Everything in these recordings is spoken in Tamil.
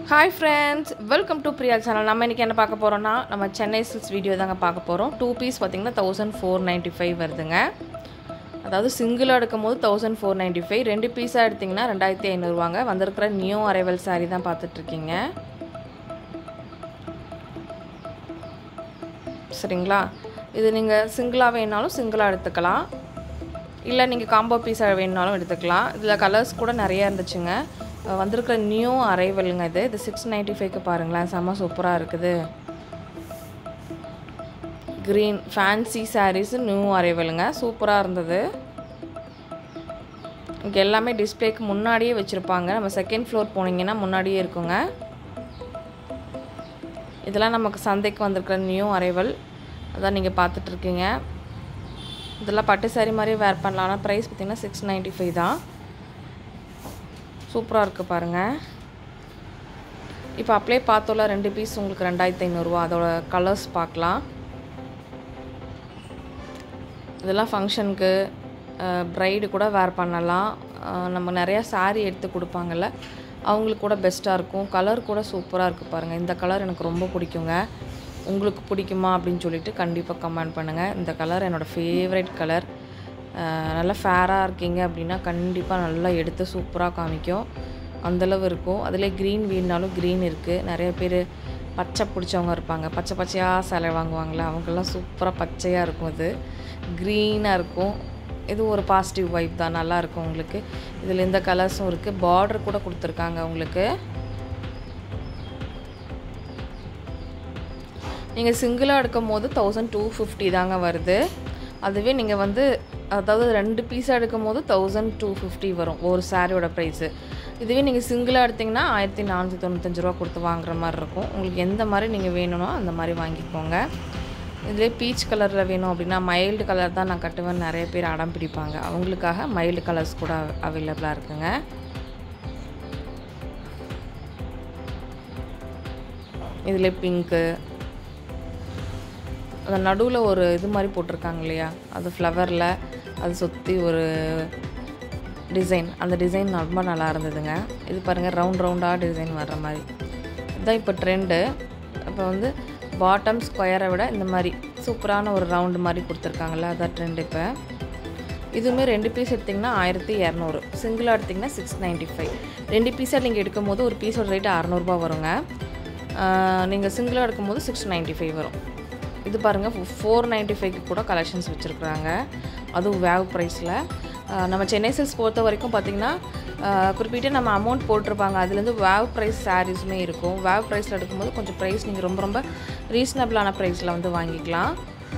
Hi friends welcome to Priya channel நம்ம இன்றைக்கி என்ன பார்க்க போகிறோம்னா நம்ம சென்னை சில்ஸ் வீடியோ தாங்க பார்க்க போகிறோம் டூ பீஸ் பார்த்திங்கன்னா தௌசண்ட் ஃபோர் நைன்ட்டி ஃபைவ் வருதுங்க அதாவது சிங்கிளாக எடுக்கும் போது தௌசண்ட் ஃபோர் நைன்ட்டி ஃபைவ் ரெண்டு பீஸாக எடுத்திங்கன்னா ரெண்டாயிரத்தி ஐநூறுவாங்க வந்திருக்கிற நியூ அரைவல் சாரீ தான் பார்த்துட்ருக்கீங்க சரிங்களா இது நீங்கள் சிங்கிளாக வேணாலும் சிங்கிளாக எடுத்துக்கலாம் இல்லை நீங்கள் காம்போ பீஸாக வேணுனாலும் எடுத்துக்கலாம் இதில் கலர்ஸ் கூட நிறைய இருந்துச்சுங்க அஹ் வந்திருக்கிற நியூ அரைவலுங்க இது இது சிக்ஸ் நைன்ட்டி ஃபைவ்க்கு பாருங்களேன் செம்ம சூப்பராக இருக்குது க்ரீன் ஃபேன்சி சாரீஸ் நியூ அரைவலுங்க சூப்பராக இருந்தது இங்கே எல்லாமே டிஸ்பிளேக்கு முன்னாடியே வச்சுருப்பாங்க நம்ம செகண்ட் ஃப்ளோர் போனீங்கன்னா முன்னாடியே இருக்குங்க இதெல்லாம் நமக்கு சந்தைக்கு வந்திருக்கிற நியூ அரைவல் அதான் நீங்கள் பார்த்துட்ருக்கீங்க இதெல்லாம் பட்டு சாரி மாதிரியே வேர் பண்ணலாம் ஆனால் ப்ரைஸ் பார்த்திங்கன்னா சிக்ஸ் நைன்ட்டி ஃபைவ் தான் சூப்பராக இருக்குது பாருங்கள் இப்போ அப்படியே பார்த்தோம்ல ரெண்டு பீஸ் உங்களுக்கு ரெண்டாயிரத்தி ஐநூறுரூவா அதோட கலர்ஸ் பார்க்கலாம் இதெல்லாம் ஃபங்க்ஷனுக்கு ப்ரைடு கூட வேர் பண்ணலாம் அஹ் நம்ம நிறையா saree எடுத்து கொடுப்பாங்கல்ல அவங்களுக்கு கூட பெஸ்ட்டாக இருக்கும் கலர் கூட சூப்பராக இருக்குது பாருங்கள் இந்த கலர் எனக்கு ரொம்ப பிடிக்குங்க உங்களுக்கு பிடிக்குமா அப்படின்னு சொல்லிட்டு கண்டிப்பாக கமெண்ட் பண்ணுங்கள் இந்த கலர் என்னோடய ஃபேவரட் கலர் நல்லா ஃபேராக இருக்கீங்க அப்படின்னா கண்டிப்பாக நல்லா எடுத்து சூப்பராக காமிக்கும் அந்தளவு இருக்கும் அதில் க்ரீன் வேணுனாலும் க்ரீன் இருக்குது நிறைய பேர் பச்சை பிடிச்சவங்க இருப்பாங்க பச்சை பச்சையாக சிலை வாங்குவாங்களே அவங்கெல்லாம் சூப்பராக பச்சையாக இருக்கும் இது க்ரீனாக இருக்கும் இது ஒரு பாசிட்டிவ் வைப் தான் நல்லா இருக்கும் உங்களுக்கு இதில் இந்த கலர்ஸும் இருக்குது பார்டர் கூட கொடுத்துருக்காங்க உங்களுக்கு நீங்கள் சிங்கிளாக எடுக்கும் போது தௌசண்ட் டூ ஃபிஃப்டி தாங்க வருது அதுவே நீங்கள் வந்து அதாவது ரெண்டு பீஸாக எடுக்கும் போது தௌசண்ட் டூ ஃபிஃப்டி வரும் ஒரு சாரியோட ப்ரைஸு இதுவே நீங்கள் சிங்கிளாக எடுத்திங்கன்னா ஆயிரத்தி நானூற்றி தொண்ணூத்தஞ்சு ரூபா கொடுத்து வாங்குற மாதிரி இருக்கும் உங்களுக்கு எந்த மாதிரி நீங்கள் வேணுமோ அந்த மாதிரி வாங்கிக்கோங்க இதிலே பீச் கலரில் வேணும் அப்படின்னா மைல்டு கலர் தான் நான் கட்டுவேன் நிறைய பேர் அடம் பிடிப்பாங்க அவங்களுக்காக மைல்டு கலர்ஸ் கூட அவைலபிளாக இருக்குங்க இதில் பிங்க்கு அந்த நடுவில் ஒரு இது மாதிரி போட்டிருக்காங்க இல்லையா அது ஃப்ளவரில் அது சுற்றி ஒரு டிசைன் அந்த டிசைன் ரொம்ப நல்லா இருந்ததுங்க இது பாருங்கள் ரவுண்ட் ரவுண்டாக டிசைன் வர்ற மாதிரி இதுதான் இப்போ ட்ரெண்டு இப்போ வந்து பாட்டம் ஸ்கொயரை விட இந்த மாதிரி சூப்பரான ஒரு ரவுண்டு மாதிரி கொடுத்துருக்காங்கல்ல அதான் ட்ரெண்ட் இப்போ இதுவுமே ரெண்டு பீஸ் எடுத்திங்கன்னா ஆயிரத்தி இரநூறு சிங்கிளாக எடுத்திங்கன்னா சிக்ஸ் நைன்ட்டி ஃபைவ் ரெண்டு பீஸாக நீங்கள் எடுக்கும் போது ஒரு பீஸோட ரேட்டு அறநூறுபா வருங்க நீங்கள் சிங்கிளாக எடுக்கும்போது சிக்ஸ் நைன்ட்டி ஃபைவ் வரும் இது பாருங்கள் ஃபோர் நைன்ட்டி ஃபைவ்க்கு கூட கலெக்ஷன்ஸ் வச்சுருக்குறாங்க அதுவும் வேவ் ப்ரைஸில் நம்ம சென்னை சில்ஸ் பொறுத்த வரைக்கும் பார்த்திங்கன்னா குறிப்பிட்டு நம்ம அமௌண்ட் போட்டிருப்பாங்க அதுலேருந்து வேவ் ப்ரைஸ் சாரீஸுமே இருக்கும் வேவ் ப்ரைஸில் எடுக்கும்போது கொஞ்சம் ப்ரைஸ் நீங்கள் ரொம்ப ரொம்ப ரீசனபிளான ப்ரைஸில் வந்து வாங்கிக்கலாம்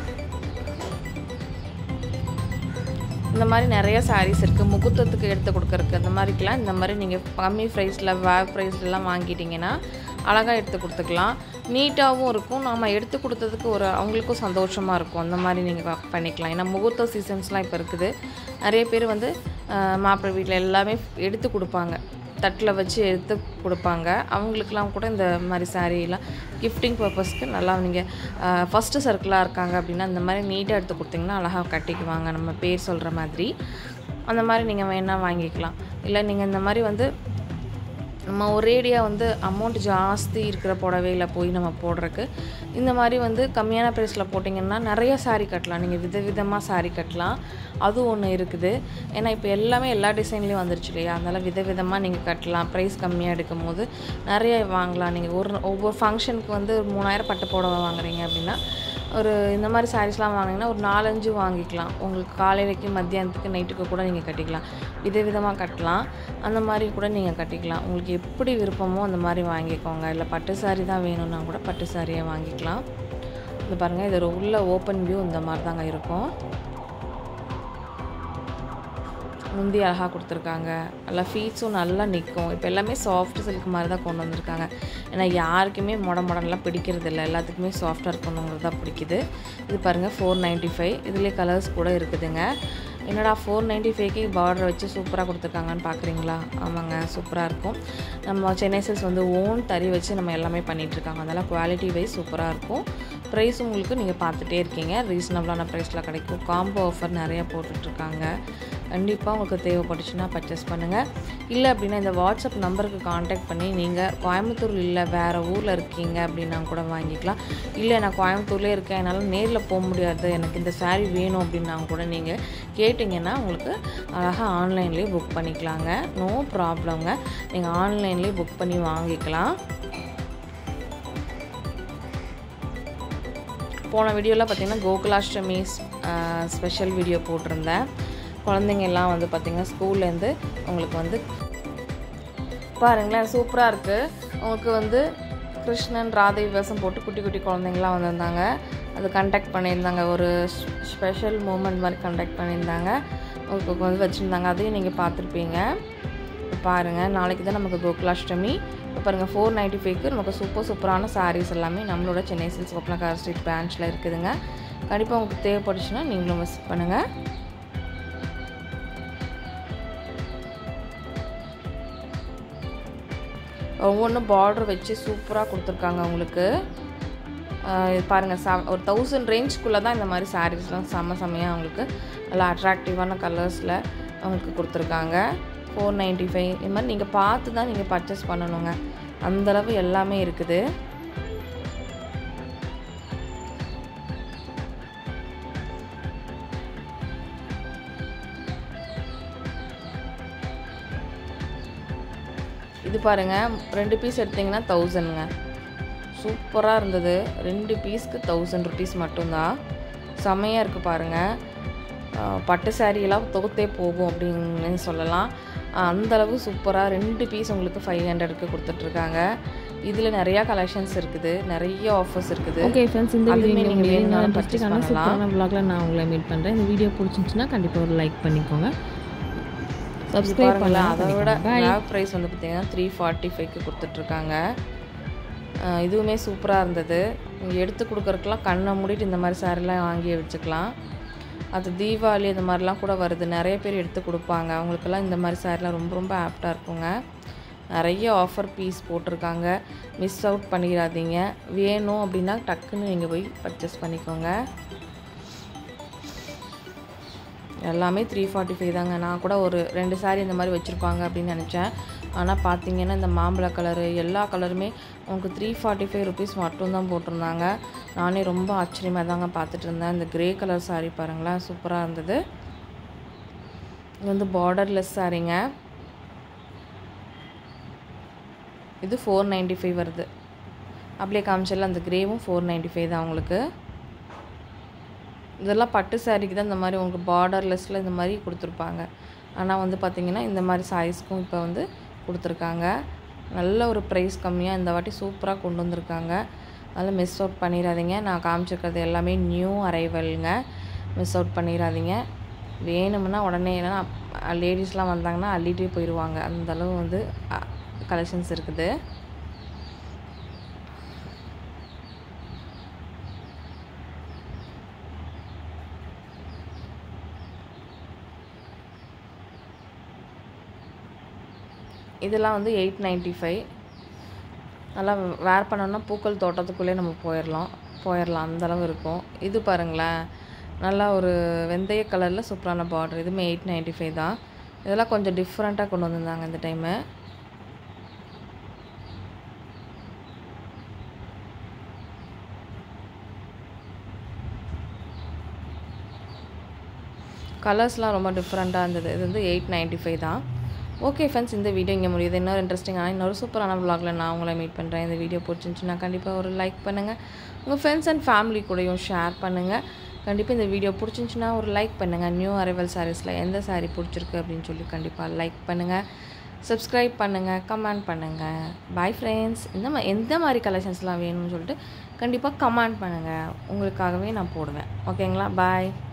இந்த மாதிரி நிறைய சாரீஸ் இருக்குது முகூர்த்தத்துக்கு எடுத்து கொடுக்கறக்கு அந்த மாதிரிக்கெலாம் இந்த மாதிரி நீங்கள் கம்மி ப்ரைஸில் வேவ் ப்ரைஸ்லலாம் வாங்கிட்டீங்கன்னா அழகாக எடுத்து கொடுத்துக்கலாம் நீட்டாகவும் இருக்கும் நம்ம எடுத்து கொடுத்ததுக்கு ஒரு அவங்களுக்கும் சந்தோஷமாக இருக்கும் அந்த மாதிரி நீங்கள் பண்ணிக்கலாம் ஏன்னா முகூர்த்த சீசன்ஸ்லாம் இப்போ இருக்குது நிறைய பேர் வந்து மாப்பிள்ளை வீட்டில் எல்லாமே எடுத்து கொடுப்பாங்க தட்டில் வச்சு எடுத்து கொடுப்பாங்க அவங்களுக்கெல்லாம் கூட இந்த மாதிரி சாரீலாம் கிஃப்டிங் பர்பஸ்க்கு நல்லா நீங்கள் ஃபஸ்ட்டு சர்க்கிளாக இருக்காங்க அப்படின்னா இந்த மாதிரி நீட்டாக எடுத்து கொடுத்தீங்கன்னா அழகாக கட்டிக்குவாங்க நம்ம பேர் சொல்கிற மாதிரி அந்த மாதிரி நீங்கள் வேணால் வாங்கிக்கலாம் இல்லை நீங்கள் இந்த மாதிரி வந்து நம்ம ஒரேடியாக வந்து அமௌண்ட் ஜாஸ்தி இருக்கிற புடவையில் போய் நம்ம போடுறக்கு இந்த மாதிரி வந்து கம்மியான ப்ரைஸில் போட்டிங்கன்னா நிறைய சாரீ கட்டலாம் நீங்கள் விதவிதமாக சாரீ கட்டலாம் அது ஒன்று இருக்குது ஏன்னா இப்போ எல்லாமே எல்லா டிசைன்லேயும் வந்துருச்சு இல்லையா அதனால் விதவிதமாக நீங்கள் கட்டலாம் ப்ரைஸ் கம்மியாக எடுக்கும் போது நிறைய வாங்கலாம் நீங்கள் ஒரு ஒவ்வொரு ஃபங்க்ஷனுக்கு வந்து ஒரு மூணாயிரம் பட்டு புடவை வாங்குறீங்க அப்படின்னா ஒரு இந்த மாதிரி சாரீஸ்லாம் வாங்கினீங்கன்னா ஒரு நாலஞ்சு வாங்கிக்கலாம் உங்களுக்கு காலையிலைக்கு மத்தியானத்துக்கு நைட்டுக்கு கூட நீங்கள் கட்டிக்கலாம் விதவிதமாக கட்டலாம் அந்த மாதிரி கூட நீங்கள் கட்டிக்கலாம் உங்களுக்கு எப்படி விருப்பமோ அந்த மாதிரி வாங்கிக்கோங்க இல்லை பட்டு சாரி தான் வேணும்னா கூட பட்டு சாரியை வாங்கிக்கலாம் இது பாருங்கள் இது உள்ள ஓப்பன் வியூ இந்த மாதிரி தாங்க இருக்கும் முந்தி அழகாக கொடுத்துருக்காங்க நல்லா ஃபீட்ஸும் நல்லா நிற்கும் இப்போ எல்லாமே சாஃப்ட் சில்க் மாதிரி தான் கொண்டு வந்திருக்காங்க ஏன்னா யாருக்குமே மொட மொடன்லாம் பிடிக்கிறது இல்லை எல்லாத்துக்குமே சாஃப்டாக இருக்கணுங்கிறது தான் பிடிக்குது இது பாருங்கள் ஃபோர் நைன்ட்டி ஃபைவ் இதுலேயே கலர்ஸ் கூட இருக்குதுங்க என்னடா ஃபோர் நைன்ட்டி ஃபைவ்க்கு பார்டர் வச்சு சூப்பராக கொடுத்துருக்காங்கன்னு பார்க்குறீங்களா ஆமாங்க சூப்பராக இருக்கும் நம்ம சென்னை சில்ஸ் வந்து ஓன் தறி வச்சு நம்ம எல்லாமே பண்ணிகிட்ருக்காங்க அதனால் குவாலிட்டி வைஸ் சூப்பராக இருக்கும் ப்ரைஸ் உங்களுக்கு நீங்கள் பார்த்துட்டே இருக்கீங்க ரீசனபிளான ப்ரைஸில் கிடைக்கும் காம்போ ஆஃபர் நிறையா போட்டுட்ருக்காங்க கண்டிப்பாக உங்களுக்கு தேவைப்பட்டுச்சுன்னா பர்ச்சேஸ் பண்ணுங்கள் இல்லை அப்படின்னா இந்த வாட்ஸ்அப் நம்பருக்கு காண்டாக்ட் பண்ணி நீங்கள் கோயம்புத்தூர் இல்லை வேறு ஊரில் இருக்கீங்க அப்படின்னா கூட வாங்கிக்கலாம் இல்லை நான் கோயம்புத்தூர்லேயே இருக்கேன் என்னால் நேரில் போக முடியாது எனக்கு இந்த saree வேணும் அப்படின்னா கூட நீங்கள் கேட்டிங்கன்னா உங்களுக்கு அழகாக ஆன்லைன்லேயே புக் பண்ணிக்கலாங்க நோ ப்ராப்ளம்ங்க நீங்கள் ஆன்லைன்லேயே புக் பண்ணி வாங்கிக்கலாம் போன வீடியோவில் பார்த்தீங்கன்னா கோகுலாஷ்டமி ஸ்பெஷல் வீடியோ போட்டிருந்தேன் குழந்தைங்க எல்லாம் வந்து பார்த்திங்கன்னா ஸ்கூல்லேருந்து உங்களுக்கு வந்து பாருங்களேன் சூப்பராக இருக்குது உங்களுக்கு வந்து கிருஷ்ணன் ராதை வேஷம் போட்டு குட்டி குட்டி குழந்தைங்களாம் வந்திருந்தாங்க அது கண்டக்ட் பண்ணியிருந்தாங்க ஒரு ஸ்பெஷல் மூமெண்ட் மாதிரி கண்டக்ட் பண்ணியிருந்தாங்க உங்களுக்கு வந்து வச்சுருந்தாங்க அதையும் நீங்கள் பார்த்துருப்பீங்க பாருங்கள் நாளைக்கு தான் நமக்கு கோகுலாஷ்டமி இப்போ பாருங்கள் ஃபோர் நைன்ட்டி ஃபைவ்க்கு நமக்கு சூப்பர் சூப்பரான சாரீஸ் எல்லாமே நம்மளோட சென்னை சில்ஸ் ஒப்பனக்கார ஸ்ட்ரீட் பிரான்ச்சில் இருக்குதுங்க கண்டிப்பாக உங்களுக்கு தேவைப்பட்டுச்சுன்னா நீங்களும் விசிட் பண்ணுங்கள் ஒவ்வொன்றும் பார்டர் வச்சு சூப்பராக கொடுத்துருக்காங்க உங்களுக்கு ஆஹ் இது பாருங்கள் ச ஒரு தௌசண்ட் ரேஞ்ச்குள்ளே தான் இந்த மாதிரி சாரீஸ்லாம் செம்ம செம்மையாக அவங்களுக்கு நல்லா அட்ராக்டிவான கலர்ஸில் அவங்களுக்கு கொடுத்துருக்காங்க ஃபோர் நைன்ட்டி ஃபைவ் இது மாதிரி நீங்கள் பார்த்து தான் நீங்கள் பர்ச்சேஸ் பண்ணணுங்க அந்தளவு எல்லாமே இருக்குது இது பாருங்கள் ரெண்டு பீஸ் எடுத்திங்கன்னா தௌசண்ட்ங்க சூப்பராக இருந்தது ரெண்டு பீஸ்க்கு தௌசண்ட் ருபீஸ் மட்டும்தான் செம்மையாக இருக்குது பாருங்கள் ஆஹ் பட்டு சாரியெல்லாம் தொகுத்தே போகும் அப்படின்னு சொல்லலாம் ஆஹ் அந்த அளவு சூப்பராக ரெண்டு பீஸ் உங்களுக்கு ஃபைவ் ஹண்ட்ரடுக்கு கொடுத்துட்ருக்காங்க இதில் நிறையா கலெக்ஷன்ஸ் இருக்குது நிறைய ஆஃபர்ஸ் இருக்குது ஓகே ஃப்ரெண்ட்ஸ் இந்த அதுவுமே வீடியோ நீங்க நீங்கள் வேணும்னாலும் வேணும் purchase இன்ட்ரெஸ்டிங்கான பண்ணலாம். சூப்பரான vlogல நான் உங்களை மீட் பண்ணுறேன் இந்த வீடியோ பிடிச்சிருந்துச்சுன்னா கண்டிப்பாக ஒரு லைக் பண்ணிக்கோங்க இது சப்ஸ்கிரைப் பாருங்களேன் பண்ணலாம் அதை விட பாய் லேப் ப்ரைஸ் வந்து பார்த்தீங்கன்னா த்ரீ ஃபார்ட்டி ஃபைவ்க்கு கொடுத்துட்ருக்காங்க ஆஹ் இதுவுமே சூப்பராக இருந்தது நீங்கள் எடுத்து கொடுக்குறதுக்கெலாம் கண்ணை மூடிட்டு இந்த மாதிரி சாரிலாம் வாங்கி வச்சுக்கலாம் அது தீபாவளி இந்த மாதிரிலாம் கூட வருது நிறைய பேர் எடுத்து கொடுப்பாங்க அவங்களுக்கெல்லாம் இந்த மாதிரி சாரிலாம் ரொம்ப ரொம்ப ஆப்டாக இருக்குங்க நிறைய ஆஃபர் பீஸ் போட்டிருக்காங்க மிஸ் அவுட் பண்ணிடாதீங்க வேணும் அப்படின்னா டக்குன்னு நீங்கள் போய் பர்ச்சேஸ் பண்ணிக்கோங்க எல்லாமே த்ரீ ஃபார்ட்டி ஃபைவ் தாங்க நான் கூட ஒரு ரெண்டு saree இந்த மாதிரி வச்சுருப்பாங்க அப்படின்னு நினச்சேன் ஆனால் பார்த்தீங்கன்னா இந்த மாம்பழ கலரு எல்லா கலருமே உங்களுக்கு த்ரீ ஃபார்ட்டி ஃபைவ் ருபீஸ் மட்டும்தான் போட்டிருந்தாங்க நானே ரொம்ப ஆச்சரியமாக தாங்க பார்த்துட்டு இருந்தேன் இந்த கிரே கலர் saree பாருங்களேன் சூப்பராக இருந்தது இது வந்து பார்டர்லெஸ் சாரீங்க இது ஃபோர் நைன்ட்டி ஃபைவ் வருது அப்படியே காமிச்சல அந்த கிரேவும் ஃபோர் நைன்ட்டி ஃபைவ் தான் உங்களுக்கு இதெல்லாம் பட்டு சாரிக்கு தான் இந்த மாதிரி உங்களுக்கு பார்டர்லெஸ்ஸில் இந்த மாதிரி கொடுத்துருப்பாங்க ஆனால் வந்து பார்த்திங்கன்னா இந்த மாதிரி சாரீஸ்க்கும் இப்போ வந்து கொடுத்துருக்காங்க நல்ல ஒரு ப்ரைஸ் கம்மியாக இந்த வாட்டி சூப்பராக கொண்டு வந்திருக்காங்க அதனால் மிஸ் அவுட் பண்ணிடாதீங்க நான் காமிச்சிருக்கிறது எல்லாமே நியூ அரைவலுங்க மிஸ் அவுட் பண்ணிடாதீங்க வேணும்னா உடனே ஏன்னா லேடிஸ்லாம் வந்தாங்கன்னா அள்ளிட்டே போயிடுவாங்க அந்த அளவு வந்து கலெக்ஷன்ஸ் இருக்குது இதெல்லாம் வந்து எயிட் நைன்ட்டி ஃபைவ் நல்லா வேர் பண்ணோன்னா பூக்கள் தோட்டத்துக்குள்ளே நம்ம போயிடலாம் போயிடலாம் அந்தளவு இருக்கும் இது பாருங்களேன் நல்லா ஒரு வெந்தய கலரில் சூப்பரான பார்டர் இதுவுமே எயிட் நைன்ட்டி ஃபைவ் தான் இதெல்லாம் கொஞ்சம் டிஃப்ரெண்ட்டாக கொண்டு வந்திருந்தாங்க இந்த டைமு கலர்ஸ்லாம் ரொம்ப டிஃப்ரெண்ட்டாக இருந்தது இது வந்து எயிட் நைன்ட்டி ஃபைவ் தான் ஓகே ஃப்ரெண்ட்ஸ் இந்த வீடியோ இங்கே முடியுது இன்னொரு இன்ட்ரெஸ்டிங்கான இன்னொரு சூப்பரான vlogல நான் உங்களை மீட் பண்ணுறேன் இந்த வீடியோ பிடிச்சிருந்துச்சுன்னா கண்டிப்பாக ஒரு லைக் பண்ணுங்கள் உங்கள் ஃப்ரெண்ட்ஸ் அண்ட் ஃபேமிலி கூடயும் ஷேர் பண்ணுங்கள் கண்டிப்பாக இந்த வீடியோ பிடிச்சிருந்துச்சுன்னா ஒரு லைக் பண்ணுங்கள் நியூ அரைவல் சாரீஸில் எந்த saree பிடிச்சிருக்கு அப்படின்னு சொல்லி கண்டிப்பாக லைக் பண்ணுங்கள் சப்ஸ்கிரைப் பண்ணுங்கள் கமெண்ட் பண்ணுங்கள் பாய் ஃப்ரெண்ட்ஸ் இந்த மா எந்த மாதிரி கலெக்ஷன்ஸ்லாம் வேணும்னு சொல்லிட்டு கண்டிப்பாக கமெண்ட் பண்ணுங்கள் உங்களுக்காகவே நான் போடுவேன் ஓகேங்களா பாய்